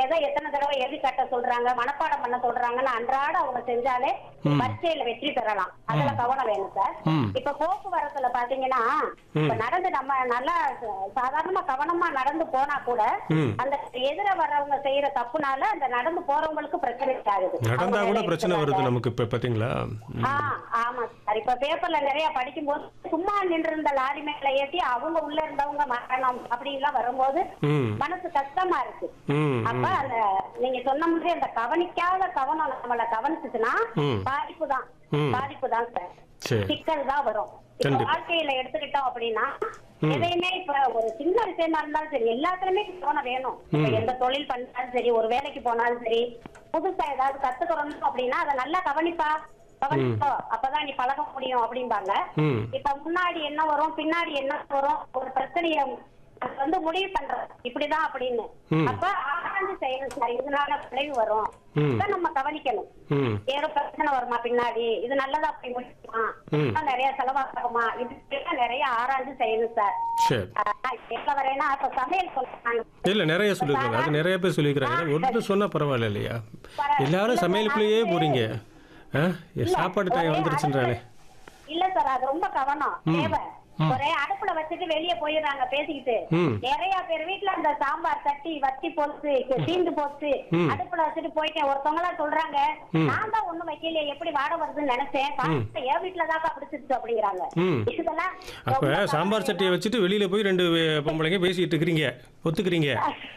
எதை எத்தனை தடவை எழுதி கட்ட சொல்றாங்க மனப்பாடம் பண்ண சொல்றாங்கன்னு அன்றாட அவங்க செஞ்சாலே பரீட்சையில வெற்றி பெறலாம் அதுல கவனம் வேணும் சார் ம். இப்ப போக்குவரத்துல பாத்தீங்கன்னா இப்ப நடந்து நம்ம நல்லா சாதாரணமா கவனமா நடந்து போனா கூட ம். அந்த எதிர வர்றவங்க செய்யற தப்புனால அந்த நடந்து போறவங்களுக்கு பிரச்சனை ஆகுது நடந்தா அவங்க கூட வேலை பிரச்சனை வருது எடுத்துறாங்க. நமக்கு இப்ப பாத்தீங்களா ம். ஆ, ஆமா சார் இப்ப பேப்பர்ல நிறைய படிக்கும்போது சும்மா நின்று இருந்த லாரி மேல ஏத்தி அவங்க உள்ள இருந்தவங்க மரணம் அப்படி எல்லாம் வரும்போது ம். மனசு கஷ்டமா இருக்கு ம், அப்ப அந்த நீங்க சொன்ன மாதிரி அந்த கவனிக்காத கவனம் நம்மள கவனிச்சுச்சுன்னா ம். பாதிப்பு தான் ம். பாதிப்பு தான் சார் சரி சிக்கல் தான் வரும் இப்ப கண்டிப்பா. வாழ்க்கையில எடுத்துக்கிட்டோம் அப்படின்னா ம். எதையுமே இப்ப ஒரு சின்ன விஷயமா இருந்தாலும் சரி எல்லாத்துலயுமே கவனம் வேணும் இப்ப ம். எந்த தொழில் பண்ணாலும் சரி ஒரு வேலைக்கு போனாலும் சரி புதுசா ஏதாவது கத்துக்கிறோம் அப்படின்னா அதை நல்லா கவனிப்பா கவனிப்போ அப்பதான் நீ பழக முடியும் அப்படிம்பாங்க ம் இப்ப முன்னாடி என்ன வரும் பின்னாடி என்ன வரும் ஒரு பிரச்சனைய அது வந்து முடிவு பண்றோம் இப்படிதான் அப்படின்னு ம். அப்ப ஆராய்ந்து செய்யணும் சார் இதனால விளைவு வரும் ம். இதை நம்ம கவனிக்கணும் ம் ஏதோ பிரச்சனை வருமா பின்னாடி இது நல்லதா போய் முடியுமா ம். இன்னும் நிறைய செலவாகுமா இப்படி நிறைய ஆராய்ந்து செய்யணும் சார் சரி ஆஹ் எப்ப வரேன்னா இப்ப சமையல் சொல்றாங்க இல்ல நிறைய சொல்லிருக்காங்க அது நிறைய பேர் சொல்லியிருக்காங்க ஒருத்தர் சொன்னா பரவாயில்ல இல்லையா எல்லாரும் சமையலுக்குள்ளேயே போறீங்க ஆ? சாப்பாடு டைம் வந்துருச்சுன்றாலே இல்ல சார் அது ரொம்ப கவனம் தேவை ஒரே அடுப்புல வச்சுட்டு வெளிய போயிடுறாங்க பேசிக்கிட்டு ம். நிறைய பேர் வீட்டுல அந்த சாம்பார் தட்டி வத்தி போச்சு தீந்து போச்சு ம். அடுப்புல வச்சுட்டு போயிட்டேன் ஒருத்தவங்க சொல்றாங்க ம். நான் தான் ஒண்ணும் வைக்கலையே எப்படி வாட வருதுன்னு நினைச்சேன் பார்த்தா என் வீட்டுல தாக்கா பிடிச்சிருச்சு அப்படிங்கிறாங்க ம். இதெல்லாம் அப்ப ரொம்ப சாம்பார் சட்டியை வச்சுட்டு வெளியில போய் ரெண்டு வே- பொம்பளைங்க பேசிட்டு இருக்கிறீங்க ஒத்துக்கிறீங்க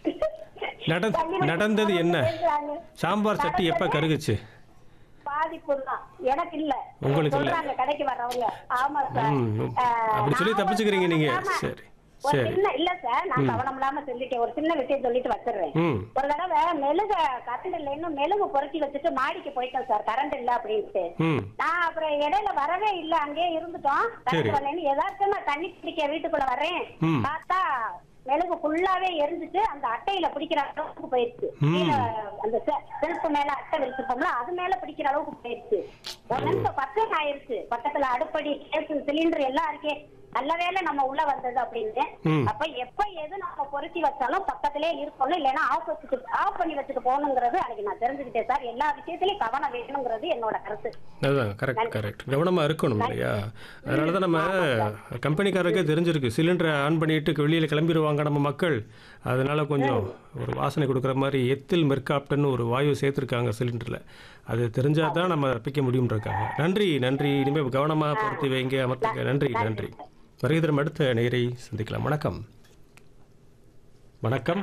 நட- கண்டிப்பா நடந்தது என்ன பேசுறாங்க. சாம்பார் சட்டி எப்ப கருகுச்சு பாதிப்பு தான் எனக்கு இல்ல உங்களுக்கு இல்ல. சொல்றாங்க கடைக்கு வர்றவங்க ஆமா சார் ம். ஆஹ், அப்படி சொல்லி நான் தப்பிச்சுக்கிறீங்க ஒரு நீங்க. கவனம் இல்லாம- சரி, ஒரு சரி. சின்ன இல்ல சார் நான் கவனம் இல்லாம சொல்லிட்டேன் ஒரு சின்ன விஷயம் சொல்லிட்டு வச்சிடுறேன் ம் ஒரு தடவை மெழுக கரண்ட் இல்லைன்னு மெழுகு பொருத்தி வச்சுட்டு மாடிக்கு போயிட்டோம் சார் கரண்ட் இல்ல அப்படின்ட்டு ம் நான் அப்புறம் இடையில வரவே இல்ல அங்கேயே இருந்துட்டோம் சரி. கரண்ட் வரலன்னு ஏதாச்சும் நான் தண்ணி பிடிக்க வீட்டுக்குள்ள வர்றேன் ம். பார்த்தா மெழுகு ஃபுல்லாவே எரிஞ்சிட்டு அந்த அட்டையில பிடிக்கிற அளவுக்கு போயிருச்சு ம். கீழே அந்த செல்ஃப் மேல அட்டை வச்சிருப்போம்ல அது மேல பிடிக்கிற அளவுக்கு போயிருச்சு ஒரு நிமிஷம் பக்கம் ஆயிருச்சு பக்கத்துல அடுப்படி கேஸ் சிலிண்டர் எல்லாம் இருக்கே நல்ல வேளை நம்ம உள்ள வந்தது அப்படின்னு ம். அப்ப எப்ப எது நம்ம பொருத்தி வச்சாலும் பக்கத்திலே இருக்கணும் இல்லைன்னா ஆஃப் வச்சுட்டு ஆஃப் பண்ணி வச்சுட்டு போகணுங்கிறது அன்னைக்கு நான் தெரிஞ்சுக்கிட்டேன் சார் எல்லா விஷயத்திலயும் கவனம் வேணுங்கிறது என்னோட கருத்து அதுதான் கரெக்ட் கரெக்ட் கவனமா இருக்கணும் இல்லையா அதனால தான் நம்ம கம்பெனிக்காரருக்கே தெரிஞ்சிருக்கு சிலிண்டரை ஆன் பண்ணிட்டு வெளியில கிளம்பிடுவாங்க நம்ம மக்கள் அதனால கொஞ்சம் ஒரு வாசனை கொடுக்குற மாதிரி எத்தில் மெர்காப்டன்னு ஒரு வாயு சேர்த்துருக்காங்க சிலிண்டரில் அது தெரிஞ்சால் தான் நம்ம தப்பிக்க முடியும்ன்றிருக்காங்க நன்றி நன்றி இனிமேல் கவனமாக பொருத்தி வைங்க அமர்த்துங்க நன்றி நன்றி வருகிறோம் அடுத்த நேரை சந்திக்கலாம் வணக்கம் வணக்கம்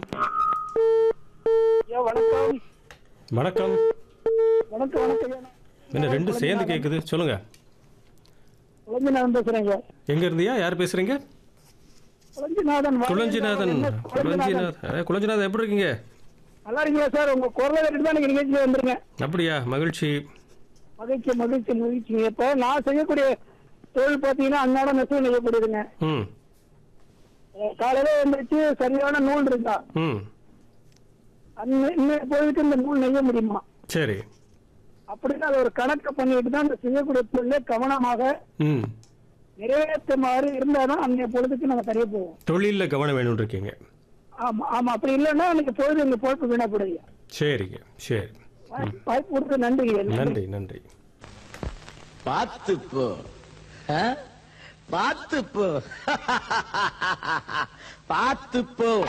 ஐயா வணக்கம் வணக்கம் வணக்கம் வணக்கம் ஐயா. என்ன ரெண்டு சேர்ந்து கேட்குது சொல்லுங்க குழஞ்சிநாதன் பேசுறேங்க எங்க இருந்தியா யார் பேசுறீங்க குழஞ்சிநாதன் வா- குளஞ்சிநாதன் என்ன குழஞ்சிநாதன் குளஞ்சிநாதன் குளஞ்சிநாதன் எப்படி இருக்கீங்க நல்லா இருக்கீங்களா சார் உங்க குரலை கேட்டு தான் நீங்க நிகழ்ச்சியில் வந்துருங்க அப்படியா மகிழ்ச்சி மகிழ்ச்சி மகிழ்ச்சி மகிழ்ச்சி இப்போ நான் செய்யக்கூடிய தொழில் பார்த்தீங்கன்னா அன்னாட நெசவு நெய்யக்கூடியதுங்க ம் அஹ் காலையில எழுந்திரிச்சு சரியான நூல் இருந்தா ம் அந்த இன்னும் பொழுதுக்கு இந்த நூல் நெய்ய முடியுமா சரி அப்படின்னு அதை ஒரு கணக்கு பண்ணிட்டு தான் அந்த செய்யக்கூடிய தொழிலை கவனமாக ம் நிறைவேற்றுமாறு இருந்தாதான் அன்றைய பொழுதுக்கு நாங்க சரியா போவோம் தொழிலில் கவனம் வேணும்னு இருக்கீங்க ஆமா ஆமா அப்படி இல்லைன்னா அன்னைக்கு பொழுது எங்க பொழப்பு வீணாப்படுங்க சரிங்க சரி வாய்ப்பு கொடுத்து நன்றி நன்றி நன்றி பார்த்து போ ஆ? பார்த்து போ பார்த்து போ